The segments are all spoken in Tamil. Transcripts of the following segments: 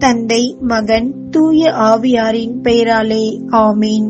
தந்தை மகன் தூய ஆவியாரின் பெயராலே ஆமீன்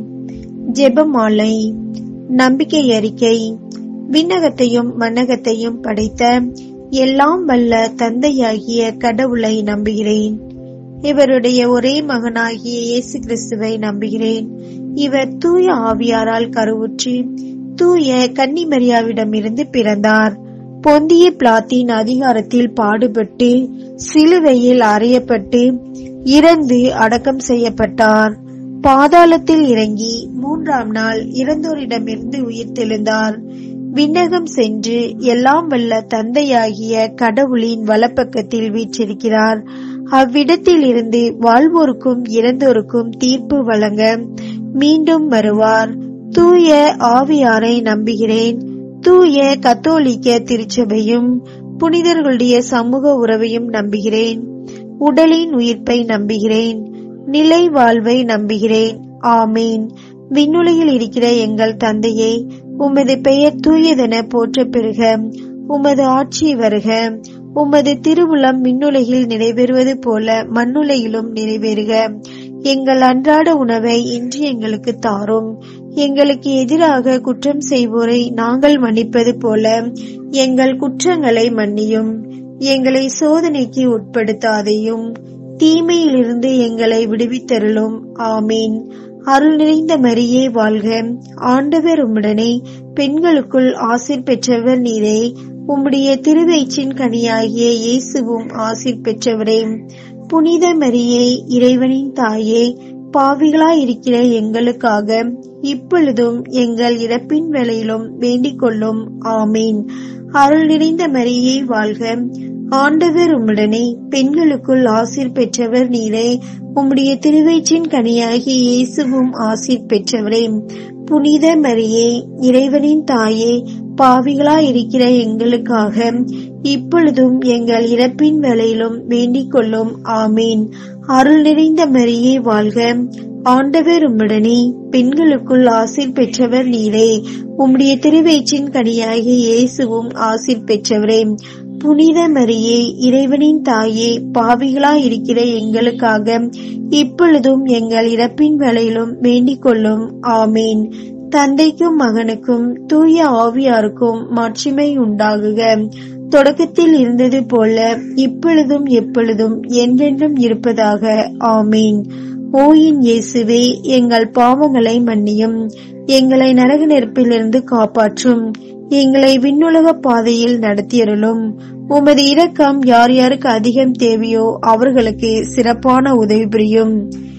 ஜெபமாலை நம்பிக்கை அறிக்கை விண்ணகத்தையும் மன்னகத்தையும் படைத்த எல்லாம் வல்ல தந்தையாகிய கடவுளை நம்புகிறேன் இவருடைய ஒரே மகனாகிய இயேசு கிறிஸ்துவை நம்புகிறேன் இவர் தூய ஆவியாரால் கருவுற்றி தூய கன்னிமரியாவிடமிருந்து பிறந்தார் பொந்திய பிளாத்தின் அதிகாரத்தில் பாடுபட்டு சிலுவையில் அறையப்பட்டு இறந்து அடக்கம் செய்யப்பட்டார் பாதாளத்தில் இறங்கி மூன்றாம் நாள் இறந்தோரிடமிருந்து உயிர்த்தெழுந்தார் விண்ணகம் சென்று எல்லாம் வல்ல தந்தையாகிய கடவுளின் வலப்பக்கத்தில் வீற்றிருக்கிறார் அவ்விடத்தில் இருந்து வாழ்வோருக்கும் இறந்தோருக்கும் தீர்ப்பு வழங்க மீண்டும் வருவார் தூய ஆவியாரை நம்புகிறேன் தூய கத்தோலிக்க திருச்சபையும் புனிதர்களுடைய சமூக உறவையும் நம்புகிறேன் உடலின் உயிர்ப்பை நம்புகிறேன் நிலை வாழ்வை நம்புகிறேன் ஆமீன் விண்ணுலகில் இருக்கிற எங்கள் தந்தையே உமது பெயர் தூயதென போற்ற பெறுக உமது ஆட்சி வருக உமது திருவுளம் விண்ணுலகில் நிறைவேறுவது போல மண்ணுலகிலும் நிறைவேறுக எங்கள் அன்றாட உணவை இன்று எங்களுக்கு தாரும் எங்களுக்கு எதிராக குற்றம் செய்வோரை நாங்கள் மன்னிப்பது போல எங்கள் குற்றங்களை மன்னியும் எங்களை சோதனைக்கு உட்படுத்தாதையும் தீமையிலிருந்து எங்களை விடுவித்தருளும் ஆமீன் அருள் நிறைந்த மரியே வாழ்க ஆண்டவர் உம்முடனே பெண்களுக்குள் ஆசிர் பெற்றவர் நீரே உம்முடைய திருவயிற்றின் கனியாகிய இயேசுவும் ஆசிர் பெற்றவரே புனித மரியே இறைவனின் தாயே பாவிகளாயிருக்கிற எங்களுக்காக இப்பொழுதும் எங்கள் இறப்பின் வேளையிலும் வேண்டிக் கொள்ளும் ஆமீன் அருள் நிறைந்த மரியே வாழ்க ஆண்டவர் உம்முடனே பெண்களுக்குள் ஆசிர் பெற்றவர் நீரே உம்முடைய திருவயிற்றின் கனியாகி இயேசுவும் ஆசிர் பெற்றவரே புனித மரியே இறைவனின் தாயே பாவிகளாயிருக்கிற எங்களுக்காக இப்பொழுதும் எங்கள் இறப்பின் வேளையிலும் வேண்டிக் கொள்ளும் ஆமீன் அருள் நிறைந்த மரியே வாழ்க ஆண்டவர் உம்முடனே பெண்களுக்குள் ஆசிர் பெற்றவர் நீரே உம்முடைய திருவயிற்றின் கனியாகிய இயேசுவும் ஆசிர் பெற்றவரே புனித மரியே இறைவனின் தாயே பாவிகளாயிருக்கிற எங்களுக்காக இப்பொழுதும் எங்கள் இறப்பின் வேளையிலும் வேண்டிக் கொள்ளும் ஆமீன் தந்தைக்கும் மகனுக்கும் தூய ஆவியாருக்கும் மாட்சிமை உண்டாகுக தொடக்கத்தில் இருந்தது போல இப்பொழுதும் எப்பொழுதும் என்றென்றும் இருப்பதாக ஆமீன் ஓயின் இயேசுவே எங்கள் பாவங்களை மன்னியும் எங்களை நரக நெருப்பிலிருந்து காப்பாற்றும் எங்களை விண்ணுலக பாதையில் நடத்தியருளும் உமது இரக்கம் யார் யாருக்கு அதிகம் தேவையோ அவர்களுக்கு சிறப்பான உதவி புரியும்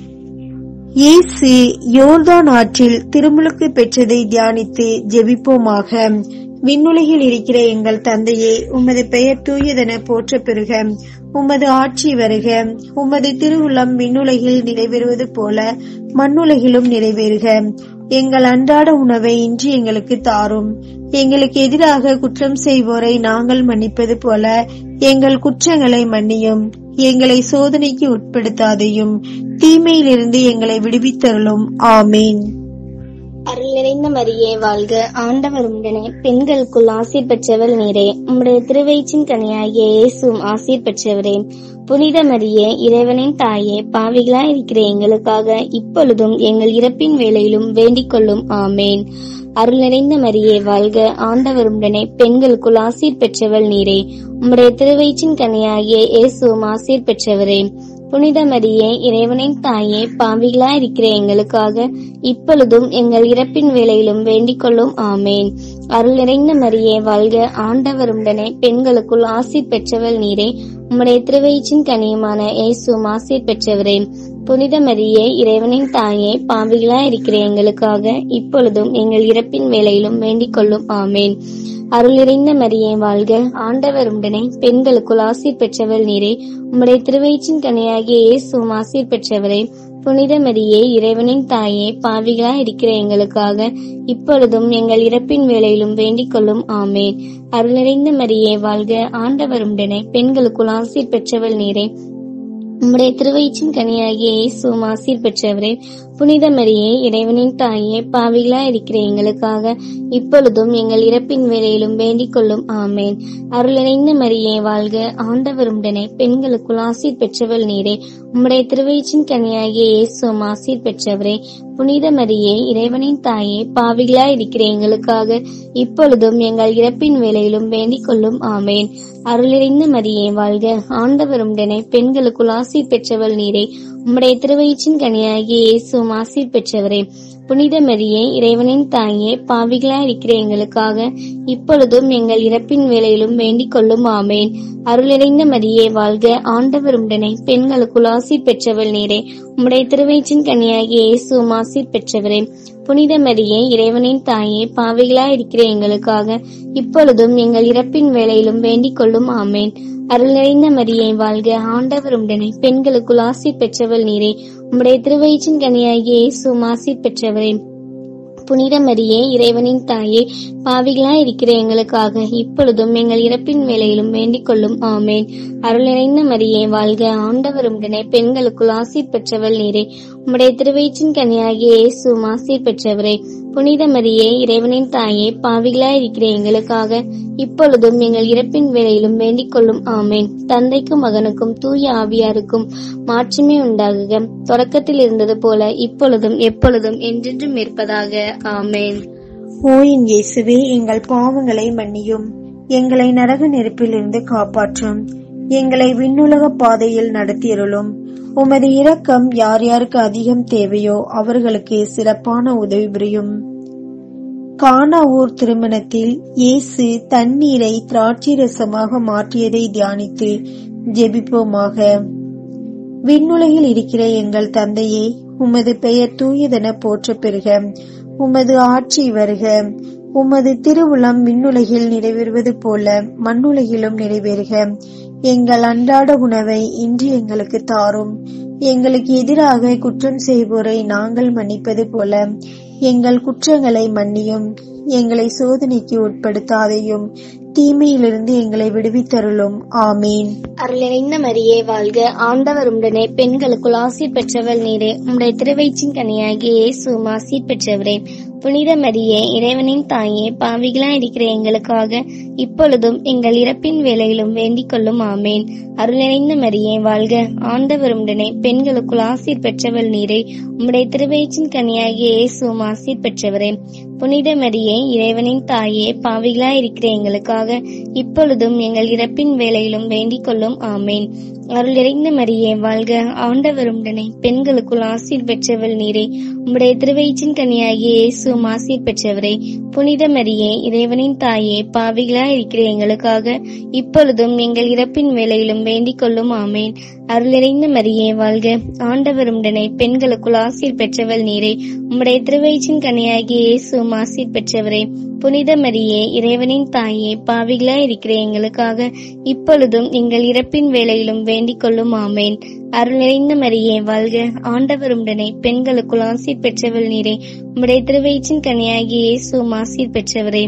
இயேசு யோர்தான் ஆற்றில் திருமுழுக்கு பெற்றதை தியானித்து ஜெபிப்போமாக விண்ணுலகில் இருக்கிற எங்கள் தந்தையே உமது பெயர் தூயதென போற்ற பெறுக உமது ஆட்சி வருக உமது திருவுள்ளம் விண்ணுலகில் நிறைவேறுவது போல மண்ணுலகிலும் நிறைவேறுக எங்கள் அன்றாட உணவை இன்று எங்களுக்கு தாரும் எங்களுக்கு எதிராக குற்றம் செய்வோரை நாங்கள் மன்னிப்பது போல எங்கள் குற்றங்களை மன்னியும் எங்களை சோதனைக்கு உட்படுத்தாதையும் தீமையிலிருந்து எங்களை விடுவித்தருளும் ஆமீன் அருள் நிறைந்த மரியே வாழ்க ஆண்டவர் உடனே பெண்களுக்குள் ஆசீர் பெற்றவர் நீரே உம்முடைய திருவயிற்றின் கனியாகிய இயேசுவும் ஆசீர் பெற்றவரே புனித மரியே இறைவனின் தாயே பாவிகளாய் இருக்கிற எங்களுக்காக இப்பொழுதும் எங்கள் இறப்பின் வேளையிலும் வேண்டிக் கொள்ளும் ஆமேன் அருள் நிறைந்த மரியே வாழ்க ஆண்டவர் உடனே பெண்களுக்குள் ஆசீர் பெற்றவள் நீரே உம்முடைய திருவயிற்றின் கனியாகிய இயேசுவும் ஆசீர் பெற்றவரே புனித மரியே இறைவனின் தாயே பாவிகளாய் இருக்கிற எங்களுக்காக இப்பொழுதும் எங்கள் இறப்பின் வேளையிலும் வேண்டிக் கொள்ளும் ஆமேன் அருள் நிறைந்த மரியே வாழ்க ஆண்டவர் உடனே பெண்களுக்குள் ஆசீர் பெற்றவள் நீரே உம்முடைய திருவயிற்றின் கனியுமான இயேசுவும் ஆசீர் பெற்றவரே புனித மரியே இறைவனின் தாயே பாவிகளாய் இருக்கிற எங்களுக்காக இப்பொழுதும் எங்கள் இறப்பின் வேளையிலும் வேண்டிக் கொள்ளும் ஆமேன் அருள் நிறைந்த மரியே வாழ்க ஆண்டவர் உடனே பெண்களுக்குள் ஆசீர் பெற்றவள் நீரே உம்முடைய திருவயிற்றின் கனியாகிய இயேசுவும் ஆசீர் பெற்றவரே புனித மரியே இறைவனின் தாயே பாவிகளாய் இருக்கிற எங்களுக்காக இப்பொழுதும் எங்கள் இறப்பின் வேளையிலும் வேண்டிக் கொள்ளும் ஆமேன் அருள் நிறைந்த மரியே வாழ்க ஆண்டவர் உடனே பெண்களுக்குள் ஆசீர் பெற்றவள் நீரே உம்முடைய திருவயிற்றின் கனியாகிய இயேசுவும் ஆசீர் பெற்றவரே புனித மரியே இறைவனின் தாயே பாவிகளா இருக்கிற எங்களுக்காக இப்பொழுதும் எங்கள் இறப்பின் வேளையிலும் வேண்டிக் கொள்ளும் ஆமேன் அருளிணைந்த மரியே வாழ்க ஆண்டவர் உடனே பெண்களுக்குள் ஆசீர் பெற்றவள் நீரே உம்முடைய திருவயிற்றின் கனியாகிய இயேசுவும் ஆசீர் பெற்றவரே புனித மரியே இறைவனின் தாயே பாவிகளா இருக்கிற எங்களுக்காக இப்பொழுதும் எங்கள் இறப்பின் வேளையிலும் வேண்டிக் கொள்ளும் ஆமேன் அருளிறைந்த மரியே வாழ்க ஆண்டவர் உடனே பெண்களுக்குள் ஆசீர் பெற்றவள் நீரே உம்முடைய திருவயிற்றின் கனியாகிய இயேசுவும் ஆசீர் பெற்றவரே புனித மரியே இறைவனின் தாயே பாவிகளா இருக்கிற எங்களுக்காக இப்பொழுதும் எங்கள் இறப்பின் வேளையிலும் வேண்டிக் கொள்ளும் ஆமேன் அருளிறைந்த மரியே வாழ்க ஆண்டவர் உடனே பெண்களுக்குள் ஆசீர் பெற்றவள் நீரே உம்முடைய திருவயிற்றின் கனியாகிய இயேசுவும் ஆசீர் பெற்றவரே புனித மரியே இறைவனின் தாயே பாவிகளா இருக்கிற எங்களுக்காக இப்பொழுதும் எங்கள் இறப்பின் வேளையிலும் வேண்டிக் கொள்ளும் ஆமேன் அருள் நிறைந்த மரியே வாழ்க ஆண்டவர் உடனே பெண்களுக்குள் ஆசீர் பெற்றவள் நீரே உம்முடைய திருவயிற்றின் கனியாகிய இயேசுவும் ஆசீர் பெற்றவரே புனித மரியே இறைவனின் தாயே பாவிகளா இருக்கிற எங்களுக்காக இப்பொழுதும் எங்கள் இறப்பின் வேளையிலும் வேண்டிக் கொள்ளும் ஆமேன் அருள் நிறைந்த மரியே வாழ்க ஆண்டவர் உடனே பெண்களுக்குள் ஆசீர் பெற்றவள் நீரே உம்முடைய திருவயிற்றின் கனியாகிய இயேசுவும் ஆசீர் பெற்றவரே புனித மரியே இறைவனின் தாயே பாவிகளா இருக்கிற எங்களுக்காக இப்பொழுதும் எங்கள் இறப்பின் வேளையிலும் வேண்டிக் கொள்ளும் ஆமேன் தந்தைக்கும் மகனுக்கும் தூய ஆவியாருக்கும் மாற்றமே உண்டாகுக தொடக்கத்தில் இருந்தது போல இப்பொழுதும் எப்பொழுதும் என்றென்றும் இருப்பதாக ஆமேன் ஓ என் இயேசுவே எங்கள் பாவங்களை மன்னியும் எங்களை நரக நெருப்பிலிருந்து காப்பாற்றும் எங்களை விண்ணுலக பாதையில் நடத்தியருளும் உமது இரக்கம் யார் யாருக்கு அதிகம் தேவையோ அவர்களுக்கு சிறப்பான உதவி புரியும் கானா ஊர் திருமணத்தில் இயேசு தண்ணீரை திராட்சை ரசமாக மாற்றியதை தியானித்து ஜெபிப்போமாக விண்ணுலகில் இருக்கிற எங்கள் தந்தையே உமது பெயர் தூயதென போற்ற பெறுக உமது ஆட்சி வருக உமது திருவுளம் விண்ணுலகில் நிறைவேறுவது போல மண்ணுலகிலும் நிறைவேறுக எங்கள் அன்றாட உணவை இன்று எங்களுக்கு தாரும் எங்களுக்கு எதிராக குற்றம் செய்வோரை நாங்கள் மன்னிப்பது போல எங்கள் குற்றங்களை மன்னியும் எங்களை சோதனைக்கு உட்படுத்தாதையும் தீமையிலிருந்து எங்களை விடுவித்தருளும் ஆமீன் அருளிறைந்த மரியே வாழ்க ஆண்டவர் உடனே பெண்களுக்குள் ஆசீர் பெற்றவள் நீரே உம்முடைய திருவயிற்றின் கனியாகிய இயேசுவும் ஆசீர் பெற்றவரே புனித மரியே இறைவனின் தாயே பாவிகளா இருக்கிற எங்களுக்காக இப்பொழுதும் எங்கள் இறப்பின் வேளையிலும் வேண்டிக் கொள்ளும் ஆமேன் அருளிறைந்த மரியே வாழ்க ஆண்டவர் உடனே பெண்களுக்குள் ஆசீர் பெற்றவள் நீரே உம்முடைய திருவயிற்றின் கனியாகிய இயேசுவும் ஆசீர் பெற்றவரே புனித மரியே இறைவனின் தாயே பாவிகளா இருக்கிற எங்களுக்காக இப்பொழுதும் எங்கள் இறப்பின் வேளையிலும் வேண்டிக் கொள்ளும் ஆமேன் அருள் இறைந்த மரியே வாழ்க ஆண்டவர் உடனே பெண்களுக்குள் ஆசீர் பெற்றவள் நீரே உம்முடைய திருவயிற்றின் கனியாகிய இயேசுவும் ஆசீர் பெற்றவரே புனித மரியே இறைவனின் தாயே பாவிகளா இருக்கிற எங்களுக்காக இப்பொழுதும் எங்கள் இறப்பின் வேளையிலும் வேண்டிக் கொள்ளும் ஆமேன் அருளிறைந்த மரியே வாழ்க ஆண்டவர் உடனே பெண்களுக்குள் ஆசீர் பெற்றவள் நீரே உம்முடைய திருவயிற்றின் கனியாகிய இயேசுவும் ஆசீர் பெற்றவரே புனித மரியே இறைவனின் தாயே பாவிகளா இருக்கிற எங்களுக்காக இப்பொழுதும் எங்கள் இறப்பின் வேளையிலும் வேண்டிக் கொள்ளும் ஆமேன் அருள் நிறைந்த மரியே வாழ்க ஆண்டவர் உடனே பெண்களுக்குள் ஆசீர் பெற்றவள் நீரே உம்முடைய திருவயிற்றின் கனியாகிய இயேசுவும் ஆசீர் பெற்றவரே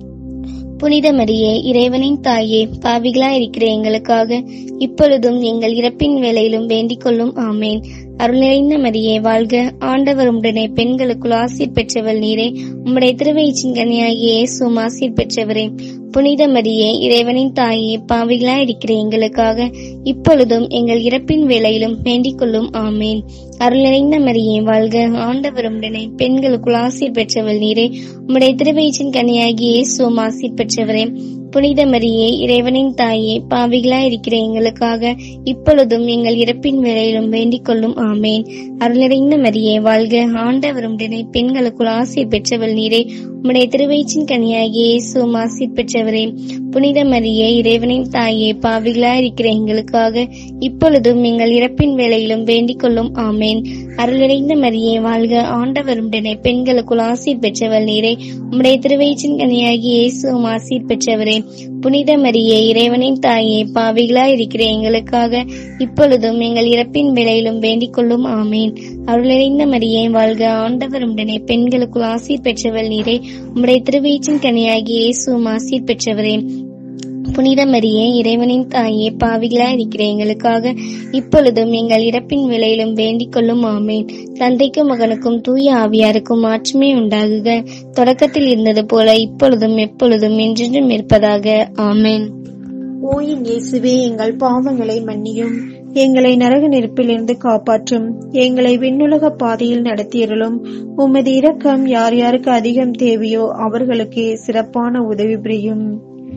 புனித மரியே இறைவனின் தாயே பாவிகளா இருக்கிற எங்களுக்காக இப்பொழுதும் எங்கள் இறப்பின் வேளையிலும் வேண்டிக் கொள்ளும் ஆமேன் அருள் நிறைந்த மரியே வாழ்க ஆண்டவர் உடனே பெண்களுக்குள் ஆசீர் பெற்றவள் நீரே உம்முடைய திருவயிற்றின் கனியாகிய இயேசுவும் ஆசீர் பெற்றவரே புனித மரியே இறைவனின் தாயே பாவிகளா இருக்கிற எங்களுக்காக இப்பொழுதும் எங்கள் இறப்பின் வேளையிலும் வேண்டிக் கொள்ளும் ஆமேன் அருள் நிறைந்த மரியே வாழ்க ஆண்டவர் உடனே பெண்களுக்குள் ஆசீர் பெற்றவள் நீரே உம்முடைய திருவயிற்றின் கனியாகிய இயேசுவும் ஆசீர் பெற்றவரே புனித மரியே இறைவனின் தாயே பாவிகளா இருக்கிற எங்களுக்காக இப்பொழுதும் எங்கள் இறப்பின் வேளையிலும் வேண்டிக் கொள்ளும் ஆமேன் அருளிறைந்த மரியே வாழ்க ஆண்டவர் உடனே பெண்களுக்குள் ஆசீர் பெற்றவள் நீரே உம்முடைய திருவயிற்றின் கனியாகிய இயேசுவும் ஆசீர் பெற்றவரே புனித மரியே இறைவனின் தாயே பாவிகளா இருக்கிற எங்களுக்காக இப்பொழுதும் எங்கள் இறப்பின் வேளையிலும் வேண்டிக் கொள்ளும் ஆமேன் அருளிறைந்த மரியே வாழ்க ஆண்டவர் உடனே பெண்களுக்குள் ஆசீர் பெற்றவள் நீரே உம்முடைய திருவயிற்றின் கனியாகிய இயேசுவும் ஆசீர் பெற்றவரே புனித மரியே இறைவனின் தாயே பாவிகளா இருக்கிற எங்களுக்காக இப்பொழுதும் எங்கள் இறப்பின் வேளையிலும் வேண்டிக் கொள்ளும் ஆமேன் அருளிறைந்த மரியே வாழ்க ஆண்டவர் உடனே பெண்களுக்குள் ஆசீர் பெற்றவள் நீரே உம்முடைய திருவயிற்றின் கனியாகிய இயேசுவும் ஆசீர் பெற்றவரே புனித மரியே இறைவனின் தாயே பாவிகளா இருக்கிற எங்களுக்காக இப்பொழுதும் எங்கள் இறப்பின் விலையிலும் வேண்டிக் கொள்ளும் ஆமேன் தந்தைக்கும் மகனுக்கும் தூய ஆவியாருக்கும் மாற்றமே உண்டாகுக தொடக்கத்தில் இருந்தது போல இப்பொழுதும் எப்பொழுதும் என்றென்றும் இருப்பதாக ஆமேன் ஓயின் இயேசுவே எங்கள் பாவங்களை மன்னியும் எங்களை நரக நெருப்பிலிருந்து காப்பாற்றும் எங்களை விண்ணுலக பாதையில் நடத்தியருளும் உமது இரக்கம் யார் யாருக்கு அதிகம் தேவையோ அவர்களுக்கு சிறப்பான உதவி புரியும்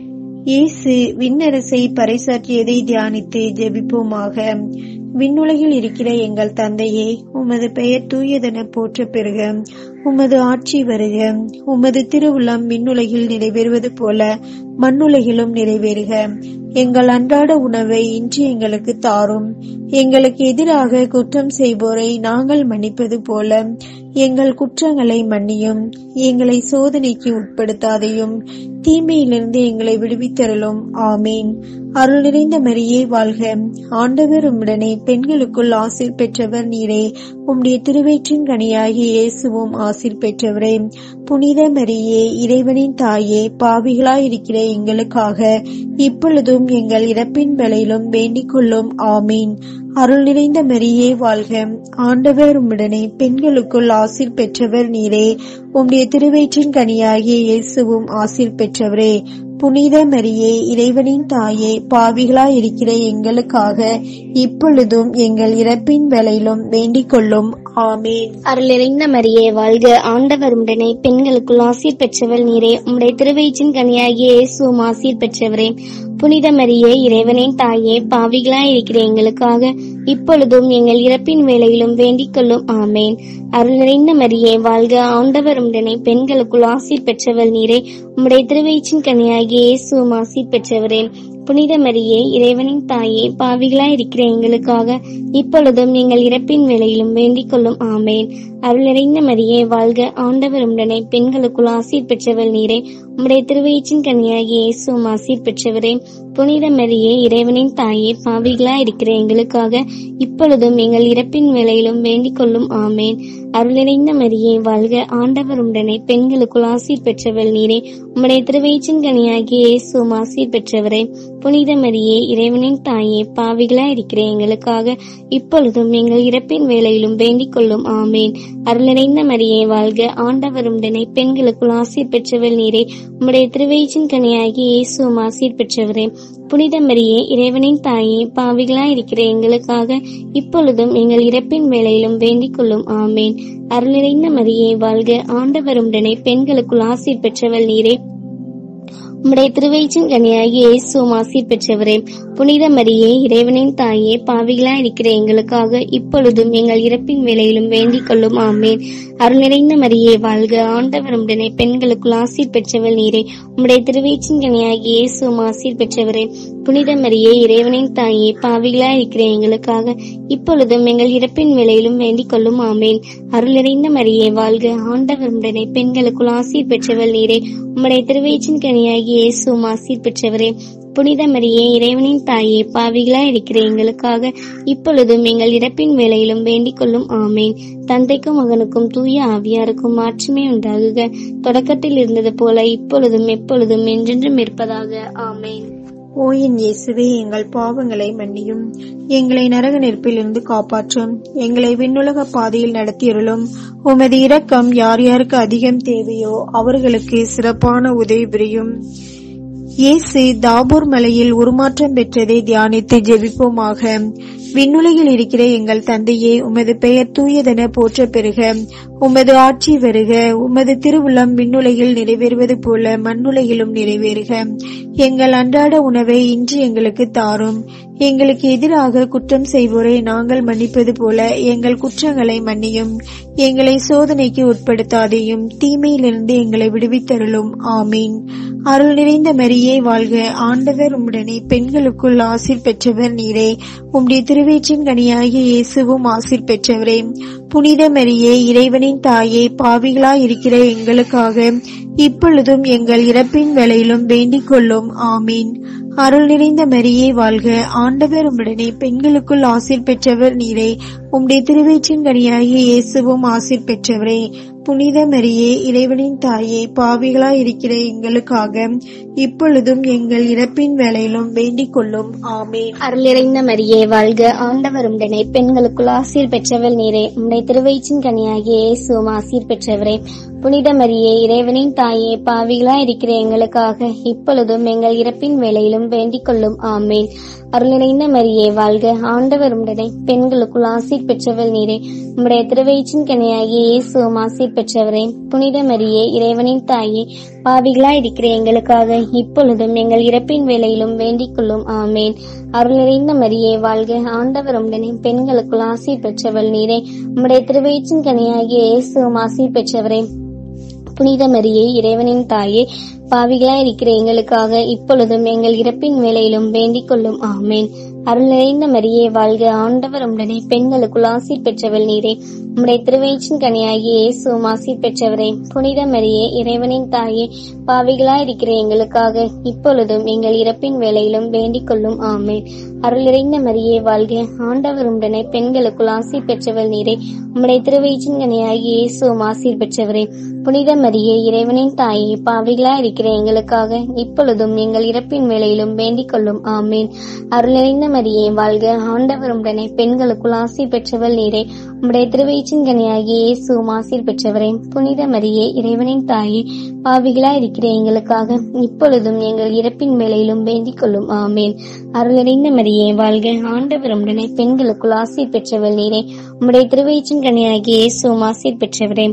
இயேசு விண்ணரசை பறைசாற்றியதை தியானித்து ஜெபிப்போமாக விண்ணுலகில் இருக்கிற எங்கள் தந்தையே உமது பெயர் தூயதென போற்ற பெறுக உமது ஆட்சி வருக உமது திருவுள்ளம் விண்ணுலகில் நிறைவேறுவது போல மண்ணுலகிலும் நிறைவேறுக எங்கள் அன்றாட உணவை இன்று எங்களுக்கு தாரும் எங்களுக்கு எதிராக குற்றம் செய்வோரை நாங்கள் மன்னிப்பது போல எங்கள் குற்றங்களை மன்னியும் எங்களை சோதனைக்கு உட்படுத்தாதையும் தீமையிலிருந்து எங்களை விடுவித்தருளும் ஆமீன் அருள் நிறைந்த மரியே வாழ்க ஆண்டவர் உம்முடனே பெண்களுக்குள் ஆசிர் பெற்றவர் நீரே உம்முடைய திருவயிற்றின் கனியாகிய இயேசுவும் ஆசிர் பெற்றவரே புனித மரியே இறைவனின் தாயே பாவிகளாயிருக்கிற எங்களுக்காக இப்பொழுதும் எங்கள் இறப்பின் வேளையிலும் வேண்டிக் கொள்ளும் ஆமீன் அருள் நிறைந்த மரியே வாழ்க ஆண்டவர் உம்முடனே பெண்களுக்குள் ஆசிர் பெற்றவர் நீரே உம்முடைய திருவயிற்றின் கனியாகிய இயேசுவும் ஆசிர் பெற்றவரே புனித மரியே இறைவனின் தாயே பாவிகளாய் இருக்கிற எங்களுக்காக இப்பொழுதும் எங்கள் இறப்பின் வேளையிலும் வேண்டிக் கொள்ளும் ஆமீன் அருள் நிறைந்த மரியே வாழ்க ஆண்டவர் உடனே பெண்களுக்குள் ஆசீர் பெற்றவள் நீரே உம்முடைய திருவயிற்றின் கனியாகிய இயேசுவும் ஆசீர் பெற்றவரே புனித மரியே இறைவனின் தாயே பாவிகளாய் இருக்கிற எங்களுக்காக இப்பொழுதும் எங்கள் இறப்பின் வேளையிலும் வேண்டிக் கொள்ளும் ஆமேன் அருள் நிறைந்த மரியே வாழ்க ஆண்டவர் உடனே பெண்களுக்குள் ஆசீர் பெற்றவள் நீரே உம்முடைய திருவயிற்றின் கனியாகிய இயேசுவும் ஆசீர் பெற்றவரே புனித மரியே இறைவனின் தாயே பாவிகளாய் இருக்கிற எங்களுக்காக இப்பொழுதும் எங்கள் இறப்பின் வேளையிலும் வேண்டிக் கொள்ளும் ஆமேன் அருள் நிறைந்த மரியே வாழ்க ஆண்டவர் உடனே பெண்களுக்குள் ஆசீர் பெற்றவள் நீரே உம்முடைய திருவயிற்றின் கனியாகிய இயேசுவும் ஆசீர் பெற்றவரே புனித மரியே இறைவனின் தாயே பாவிகளாய் இருக்கிற எங்களுக்காக இப்பொழுதும் எங்கள் இறப்பின் வேளையிலும் வேண்டிக் கொள்ளும் ஆமேன் அருள் நிறைந்த மரியே வாழ்க ஆண்டவர் உடனே பெண்களுக்குள் ஆசீர் பெற்றவள் நீரே உம்முடைய திருவயிற்றின் கனியாகிய இயேசுவும் ஆசீர் பெற்றவரே புனித மரியே இறைவனின் தாயே பாவிகளாய் இருக்கிற எங்களுக்காக இப்பொழுதும் எங்கள் இறப்பின் வேளையிலும் வேண்டிக் கொள்ளும் ஆமேன் அருள் நிறைந்த மரியே வாழ்க ஆண்டவர் உடனே பெண்களுக்குள் ஆசீர் பெற்றவள் நீரே உம்முடைய திருவயிற்றின் கனியாகிய இயேசுவும் ஆசீர் பெற்றவரே புனித மரியே இறைவனின் தாயே பாவிகளாய் இருக்கிற எங்களுக்காக இப்பொழுதும் எங்கள் இறப்பின் வேளையிலும் வேண்டிக் கொள்ளும் ஆமேன் அருள் நிறைந்த மரியே வாழ்க ஆண்டவர் உடனே பெண்களுக்குள் ஆசீர் பெற்றவள் நீரே உம்முடைய திருவயிற்றின் கனியாகிய இயேசுவும் ஆசீர் பெற்றவரே புனித மரியே இறைவனின் தாயே பாவிகளாய் இருக்கிற எங்களுக்காக இப்பொழுதும் எங்கள் இறப்பின் வேளையிலும் வேண்டிக் கொள்ளும் ஆமேன் அருள் நிறைந்த மரியே வாழ்க ஆண்டவர் உடனே பெண்களுக்குள் ஆசீர் பெற்றவள் நீரே உம்முடைய திருவயிற்றின் கனியாகிய இயேசுவும் ஆசீர் பெற்றவரே புனித மரியே இறைவனின் தாயே பாவிகளாய் இருக்கிற எங்களுக்காக இப்பொழுதும் எங்கள் இறப்பின் வேளையிலும் வேண்டிக் கொள்ளும் ஆமேன் அருள் நிறைந்த மரியே வாழ்க ஆண்டவர் உடனே பெண்களுக்குள் ஆசீர் பெற்றவள் நீரே உம்முடைய திருவயிற்றின் கனியாகிய இயேசுவும் ஆசீர் பெற்றவரே புனித மரியே இறைவனின் தாயே பாவிகளாய் இருக்கிற எங்களுக்காக இப்பொழுதும் எங்கள் இறப்பின் வேளையிலும் வேண்டிக் கொள்ளும் ஆமேன் தந்தைக்கும் மகனுக்கும் தூய ஆவியாருக்கும் மாற்றமே உண்டாகுக தொடக்கத்தில் இருந்தது போல இப்பொழுதும் எப்பொழுதும் என்றென்றும் இருப்பதாக ஆமேன் ஓயின் இயேசுவே எங்கள் பாவங்களை மன்னியும் எங்களை நரக நெருப்பிலிருந்து காப்பாற்றும் எங்களை விண்ணுலக பாதையில் நடத்தியருளும் உமது இரக்கம் யார் யாருக்கு அதிகம் தேவையோ அவர்களுக்கு சிறப்பான உதவி புரியும் இயேசு தாபூர் மலையில் உருமாற்றம் பெற்றதை தியானித்து ஜெபிப்போமாக விண்ணுலகில் இருக்கிற எங்கள் தந்தையே உமது பெயர் தூயதென போற்ற பெறுக உமது ஆட்சி வருக உமது திருவுளம் விண்ணுலகில் நிறைவேறுவது போல மண்ணுலகிலும் நிறைவேறுக எங்கள் அன்றாட உணவை இன்று எங்களுக்கு தாரும் எங்களுக்கு எதிராக குற்றம் செய்வோரை நாங்கள் மன்னிப்பது போல எங்கள் குற்றங்களை மன்னியும் எங்களை சோதனைக்கு உட்படுத்தாதையும் தீமையிலிருந்து எங்களை விடுவித்தருளும் ஆமீன் அருள் நிறைந்த மரியே வாழ்க ஆண்டவர் உம்முடனே பெண்களுக்குள் ஆசிர் பெற்றவர் நீரே உம்முடைய திருவேற்றின் கனியாகிய இயேசுவும் ஆசிர் பெற்றவரே புனித மரியே இறைவனின் தாயே பாவிகளாய் இருக்கிற எங்களுக்காக இப்பொழுதும் எங்கள் இறப்பின் வேளையிலும் வேண்டிக் கொள்ளும் ஆமீன் அருள் நிறைந்த மரியே வாழ்க ஆண்டவர் உம்முடனே பெண்களுக்குள் ஆசிர் பெற்றவர் நீரே உம்முடைய திருவேற்றின் கனியாகிய இயேசுவும் ஆசிர் பெற்றவரே புனித மரியே இறைவனின் தாயே பாவிகளாய் இருக்கிற எங்களுக்காக இப்பொழுதும் எங்கள் இறப்பின் வேளையிலும் வேண்டிக் கொள்ளும் ஆமேன் அருளிறைந்த மரியே வாழ்க ஆண்டவர் உடனே பெண்களுக்குள் ஆசீர் பெற்றவள் நீரே உம்முடைய திருவயிற்றின் கனியாகிய இயேசுவும் ஆசீர் பெற்றவரே புனித மரியே இறைவனின் தாயே பாவிகளா இருக்கிற எங்களுக்காக இப்பொழுதும் எங்கள் இறப்பின் வேளையிலும் வேண்டிக் கொள்ளும் ஆமேன் அருளிறைந்த மரியே வாழ்க ஆண்டவர் உடனே பெண்களுக்குள் ஆசீர் பெற்றவள் நீரே உம்முடைய திருவயிற்றின் கனியாகிய இயேசுவும் ஆசீர் பெற்றவரே புனித மரியே இறைவனின் தாயே பாவிகளா இருக்கிற எங்களுக்காக இப்பொழுதும் எங்கள் இறப்பின் வேளையிலும் வேண்டிக் கொள்ளும் ஆமேன் அருள் நிறைந்த மரியே வாழ்க ஆண்டவர் உடனே பெண்களுக்குள் ஆசீர் பெற்றவள் நீரே உம்முடைய திருவயிற்றின் கனியாகிய இயேசுவும் ஆசீர் பெற்றவரே புனித மரியே இறைவனின் தாயே பாவிகளாய் இருக்கிற எங்களுக்காக இப்பொழுதும் எங்கள் இறப்பின் வேளையிலும் வேண்டிக் கொள்ளும் ஆமேன் அருள் நிறைந்த மரியே வாழ்க ஆண்டவர் உடனே பெண்களுக்குள் ஆசீர் பெற்றவள் நீரே உம்முடைய திருவயிற்றின் கனியாகிய இயேசுவும் ஆசீர் பெற்றவரே புனித மரியே இறைவனின் தாயே பாவிகளாய் இருக்கிற எங்களுக்காக இப்பொழுதும் எங்கள் இறப்பின் வேளையிலும் வேண்டிக் கொள்ளும் ஆமேன் அருள் நிறைந்த மரியே வாழ்க ஆண்டவர் உடனே பெண்களுக்குள் ஆசீர் பெற்றவள் நீரே உம்முடைய திருவயிற்றின் கனியாகிய இயேசுவும் ஆசீர் பெற்றவரே புனித மரியே இறைவனின் தாயே பாவிகளா இருக்கிற எங்களுக்காக இப்பொழுதும் எங்கள் இறப்பின் வேளையிலும் வேண்டிக் கொள்ளும் ஆமேன் அருள் நிறைந்த மரியே வாழ்க ஆண்டவர் உடனே பெண்களுக்குள் ஆசீர் பெற்றவள் நீரே உம்முடைய திருவயிற்றின் கனியாகிய இயேசுவும் ஆசீர் பெற்றவரே புனித மரியே இறைவனின் தாயே பாவிகளா இருக்கிற எங்களுக்காக இப்பொழுதும் எங்கள் இறப்பின் வேளையிலும் வேண்டிக் கொள்ளும் ஆமேன் அருள் நிறைந்த மரியே வாழ்க ஆண்டவர் உடனே பெண்களுக்குள் ஆசீர் பெற்றவள் நீரே உம்முடைய திருவயிற்றின் கனியாகிய இயேசுவும் ஆசீர் பெற்றவரே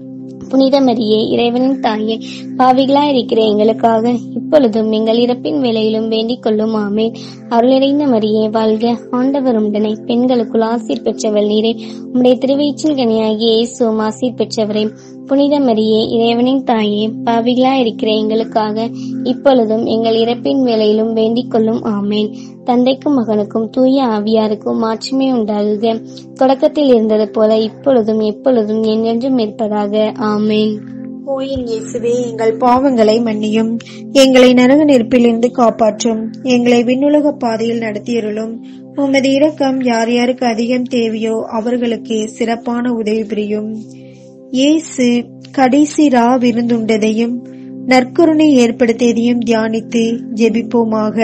புனித மரியே இறைவனின் தாயே பாவிகளா இருக்கிற எங்களுக்காக இப்பொழுதும் எங்கள் இறப்பின் வேளையிலும் வேண்டிக் கொள்ளும் ஆமேன் அருளிறைந்த மரியே வாழ்க ஆண்டவர் உடனே பெண்களுக்குள் ஆசீர் பெற்றவள் நீரே உம்முடைய திருவயிற்றின் கனியாகிய இயேசுவும் ஆசீர் பெற்றவரே புனித மரியே இறைவனின் தாயே பாவிகளா இருக்கிற எங்களுக்காக இப்பொழுதும் எங்கள் இறப்பின் வேளையிலும் வேண்டிக் கொள்ளும் ஆமேன் தந்தைக்கும் மகனுக்கும் தூய ஆவியாருக்கும் மாட்சிமை உண்டாகுக தொடக்கத்தில் இருந்தது போல இப்பொழுதும் எப்பொழுதும் என்றென்றும் இருப்பதாக ஆமேன் ஓயின் இயேசுவே எங்கள் பாவங்களை மன்னியும் எங்களை நரக நெருப்பிலிருந்து காப்பாற்றும் எங்களை விண்ணுலக பாதையில் நடத்தியருளும் உமது இரக்கம் யார் யாருக்கு அதிகம் தேவையோ அவர்களுக்கு சிறப்பான உதவி புரியும் இயேசு கடைசி ரா விருந்துண்டதையும் நற்கருணை ஏற்படுத்தியதையும் தியானித்து ஜெபிப்போமாக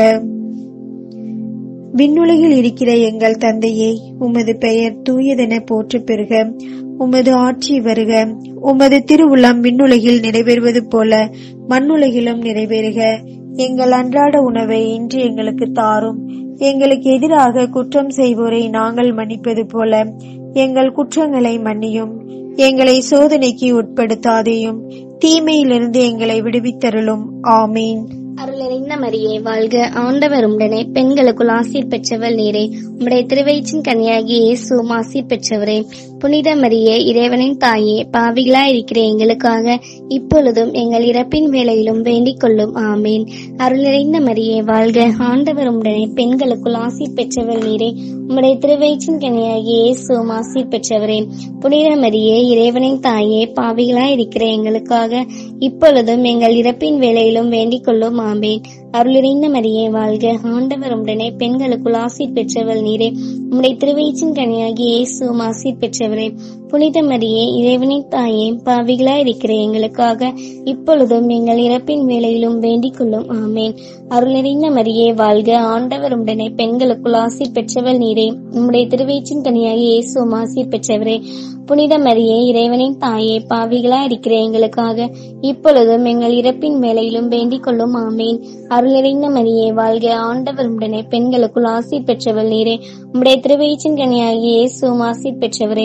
விண்ணுலகில் இருக்கிற எங்கள் தந்தையே உமது பெயர் தூயதென போற்று பெறுக உமது ஆட்சி வருக உமது திருவுளம் விண்ணுலகில் நிறைவேறுவது போல மண்ணுலகிலும் நிறைவேறுக எங்கள் அன்றாட உணவை இன்று எங்களுக்கு தாரும் எங்களுக்கு எதிராக குற்றம் செய்வோரை நாங்கள் மன்னிப்பது போல எங்கள் குற்றங்களை மன்னியும் எங்களை சோதனைக்கு உட்படுத்தாதேயும் தீமையிலிருந்து எங்களை விடுவித்தருளும் ஆமீன் அருளிறைந்த மரியே வாழ்க ஆண்டவர் உடனே பெண்களுக்குள் ஆசீர் பெற்றவள் நீரே உம்முடைய திருவயிற்றின் கன்னியாகிய இயேசுவும் ஆசீர் பெற்றவரே புனித மரியே இறைவனின் தாயே பாவிகளா இருக்கிற எங்களுக்காக இப்பொழுதும் எங்கள் இறப்பின் வேளையிலும் வேண்டிக் கொள்ளும் ஆமேன் அருள் நிறைந்த மரியே வாழ்க ஆண்டவர் உடனே பெண்களுக்குள் ஆசீர் பெற்றவள் நீரே உம்முடைய திருவயிற்றின் கன்னியாகிய இயேசுவும் ஆசீர் பெற்றவரே புனித மரியே இறைவனின் தாயே பாவிகளா இருக்கிற எங்களுக்காக இப்பொழுதும் எங்கள் இறப்பின் வேளையிலும் வேண்டிக் கொள்ளும் ஆமேன் அருளிறைந்த மரியே வாழ்க ஆண்டவர் உடனே பெண்களுக்குள் ஆசீர் பெற்றவள் நீரே உம்முடைய திருவயிற்றின் கனியாகிய இயேசுவும் ஆசீர் பெற்றவரே புனித மரியே இறைவனின் தாயே பாவிகளா இருக்கிற எங்களுக்காக இப்பொழுதும் எங்கள் இறப்பின் வேளையிலும் வேண்டிக் கொள்ளும் ஆமேன் அருளிறைந்த மரியே வாழ்க ஆண்டவர் உடனே பெண்களுக்குள் ஆசீர் பெற்றவள் நீரே உம்முடைய திருவயிற்றின் கனியாகிய இயேசுவும் ஆசீர் பெற்றவரே புனித மரியே இறைவனின் தாயே பாவிகளா இருக்கிற எங்களுக்காக இப்பொழுதும் எங்கள் இறப்பின் வேளையிலும் வேண்டிக் கொள்ளும் ஆமேன் அருளிறைந்த மரியே வாழ்க ஆண்டவர் உடனே பெண்களுக்குள் ஆசீர் பெற்றவள் நீரே உம்முடைய திருவயிற்றின் கனியாகிய இயேசுவும் ஆசீர் பெற்றவரே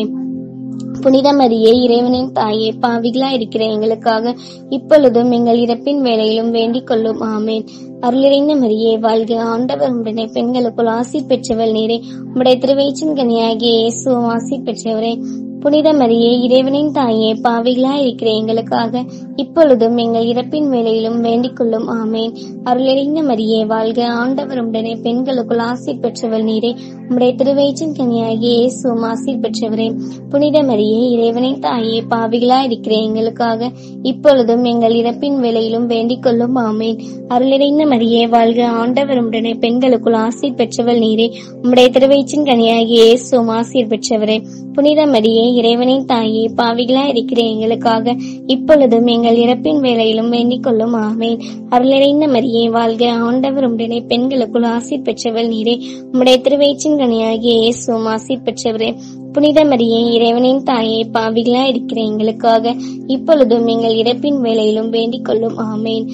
புனித மரியே இறைவனின் தாயே பாவிகளா இருக்கிற எங்களுக்காக இப்பொழுதும் எங்கள் இறப்பின் வேளையிலும் வேண்டிக் கொள்ளும் ஆமேன் அருளிறைந்த மரியே வாழ்க ஆண்டவர் உடனே பெண்களுக்குள் ஆசீர் பெற்றவள் நீரே உம்முடைய திருவயிற்றின் கனியாகிய இயேசுவும் ஆசீர் பெற்றவரே புனித மரியே இறைவனின் தாயே பாவிகளா இருக்கிற எங்களுக்காக இப்பொழுதும் எங்கள் இறப்பின் வேளையிலும் வேண்டிக் கொள்ளும் ஆமேன் அருளிறைந்த மரியே வாழ்க ஆண்டவர் உடனே பெண்களுக்குள் ஆசீர் பெற்றவள் நீரே உம்முடைய திருவயிற்றின் கனியாகிய இயேசுவும் ஆசீர் பெற்றவரே புனித மரியே இறைவனின் தாயே பாவிகளா இருக்கிற எங்களுக்காக இப்பொழுதும் எங்கள் இறப்பின் வேளையிலும் வேண்டிக் கொள்ளும் ஆமேன் அருளிறைந்த மரியே வாழ்க ஆண்டவர் உடனே பெண்களுக்குள் ஆசீர் பெற்றவள் நீரே உம்முடைய திருவயிற்றின் கனியாகிய இயேசுவும் ஆசீர் பெற்றவரே புனித மரியே இறைவனின் தாயே பாவிகளா இருக்கிற எங்களுக்காக இப்பொழுதும் எங்கள் இறப்பின் வேளையிலும் வேண்டிக் கொள்ளும் ஆமேன் அருளிறைந்த மரியே வாழ்க ஆண்டவர் உடனே பெண்களுக்குள் ஆசி பெற்றவள் நீரே உம்முடைய திருவயிற்றின் கனியாகிய இயேசுவும் ஆசி பெற்றவரே புனித மரியே இறைவனின் தாயே பாவிகளா இருக்கிற எங்களுக்காக இப்பொழுதும் எங்கள் இறப்பின் வேளையிலும் வேண்டிக் கொள்ளும் ஆமேன்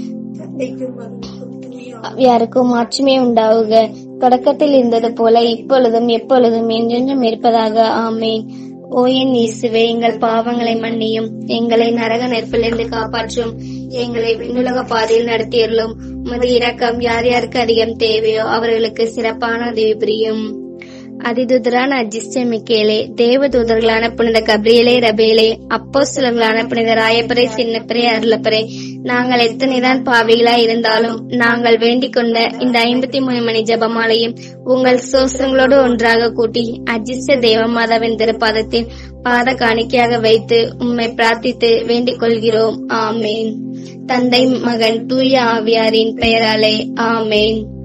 யாருக்கும் மாற்றுமே உண்டாவுக தொடக்கத்தில் இருந்தது போல இப்பொழுதும் எப்பொழுதும் என்றென்றும் இருப்பதாக ஆமேன் ஓ என் இயேசுவே எங்கள் பாவங்களை மன்னியும் எங்களை நரக நெருப்பிலிருந்து காப்பாற்றும் எங்களை விண்ணுலக பாதையில் நடத்தியருளும் உமது இரக்கம் யார் யாருக்கு அதிகம் தேவையோ அவர்களுக்கு சிறப்பான உதவி புரியும் அதிதூதரான அஜிஸ்ட மிக்கேலே தேவதூதர்களான புனித கப்ரியலே ரபேலே அப்போஸ்தலர்களான புனித ராயப்பரே சின்னப்பரே அருளப்பரே நாங்கள் எத்தனைதான் பாவிகளா இருந்தாலும் நாங்கள் வேண்டிக் கொண்ட இந்த ஐம்பத்தி மூணு மணி ஜபமாலையும் உங்கள் சோசங்களோடு ஒன்றாக கூட்டி அஜிஸ்ட தேவமாதாவின் திருப்பாதத்தின் பாத காணிக்கையாக வைத்து உம்மை பிரார்த்தித்து வேண்டிக் கொள்கிறோம் ஆமேன் தந்தை மகன் தூய ஆவியாரின் பெயராலே ஆமேன்